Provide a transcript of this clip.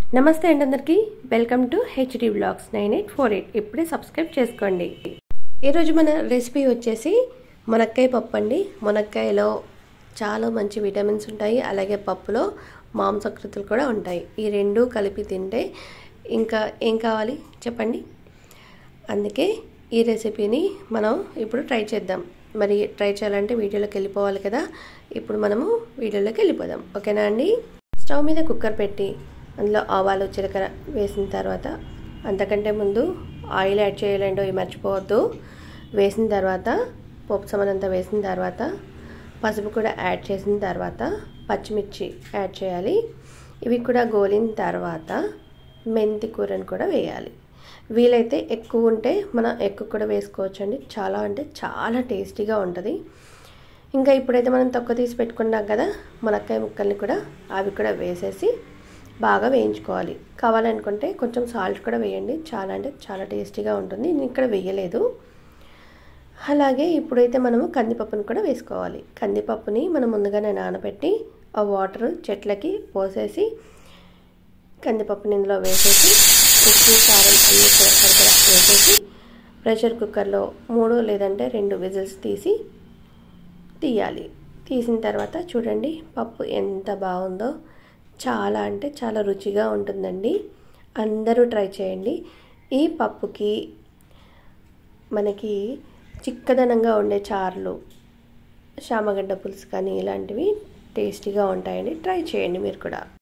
నమస్తే అండి అందరికీ welcome to HD blogs nine eight four eight ఇప్పుడే సబ్స్క్రైబ్ చేసుకోండి ఈరోజు మన రెసిపీ వచ్చేసి మునక్కాయ పప్పు అండి మునక్కాయలో చాలా మంచి విటమిన్స్ ఉంటాయి అలాగే పప్పులో మాంసకృతులు కూడా ఉంటాయి ఈ రెండు కలిపి తింటే ఇంకా ఏం కావాలి చెప్పండి అందుకే ఈ రెసిపీని మనం ఇప్పుడు ట్రై చేద్దాం మరి ట్రై చేయాలంటే వీడియోలోకి వెళ్ళిపోవాలి కదా ఇప్పుడు మనము వీడియోలోకి వెళ్ళిపోదాం ఓకేనా అండి స్టవ్ మీద కుక్కర్ పెట్టి అందులో ఆవాలు జీలకర్ర వేసిన తర్వాత అంతకంటే ముందు ఆయిల్ యాడ్ చేయాలండి ఇవి మర్చిపోవద్దు వేసిన తర్వాత పప్పు సమనంతా వేసిన తర్వాత పసుపు కూడా యాడ్ చేసిన తర్వాత పచ్చిమిర్చి యాడ్ చేయాలి ఇవి కూడా గోలిన తర్వాత మెంతి కూరని కూడా వేయాలి వీలైతే ఎక్కువ ఉంటే మనం ఎక్కువ కూడా వేసుకోవచ్చు అండి చాలా అంటే చాలా టేస్టీగా ఉంటుంది ఇంకా ఇప్పుడైతే మనం తక్కువ తీసి పెట్టుకున్నాం కదా మునక్కాయ ముక్కల్ని కూడా అవి కూడా వేసేసి బాగా వేయించుకోవాలి కావాలనుకుంటే కొంచెం సాల్ట్ కూడా వేయండి చాలా అంటే చాలా టేస్టీగా ఉంటుంది నేను ఇక్కడ వేయలేదు అలాగే ఇప్పుడైతే మనము కందిపప్పుని కూడా వేసుకోవాలి కందిపప్పుని మనం ముందుగానే నానబెట్టి ఆ వాటర్ చెట్లకి పోసేసి కందిపప్పుని ఇందులో వేసేసి ఉప్పు కారం అన్నీ కూడా సరిపడా వేసేసి ప్రెషర్ కుక్కర్లో మూడు లేదంటే రెండు విజిల్స్ తీసి తీయాలి తీసిన తర్వాత చూడండి పప్పు ఎంత బాగుందో చాలా అంటే చాలా రుచిగా ఉంటుందండి అందరూ ట్రై చేయండి ఈ పప్పుకి మనకి చిక్కదనంగా ఉండే చారులు శామగడ్డ పులుసు కానీ ఇలాంటివి టేస్టీగా ఉంటాయండి ట్రై చేయండి మీరు కూడా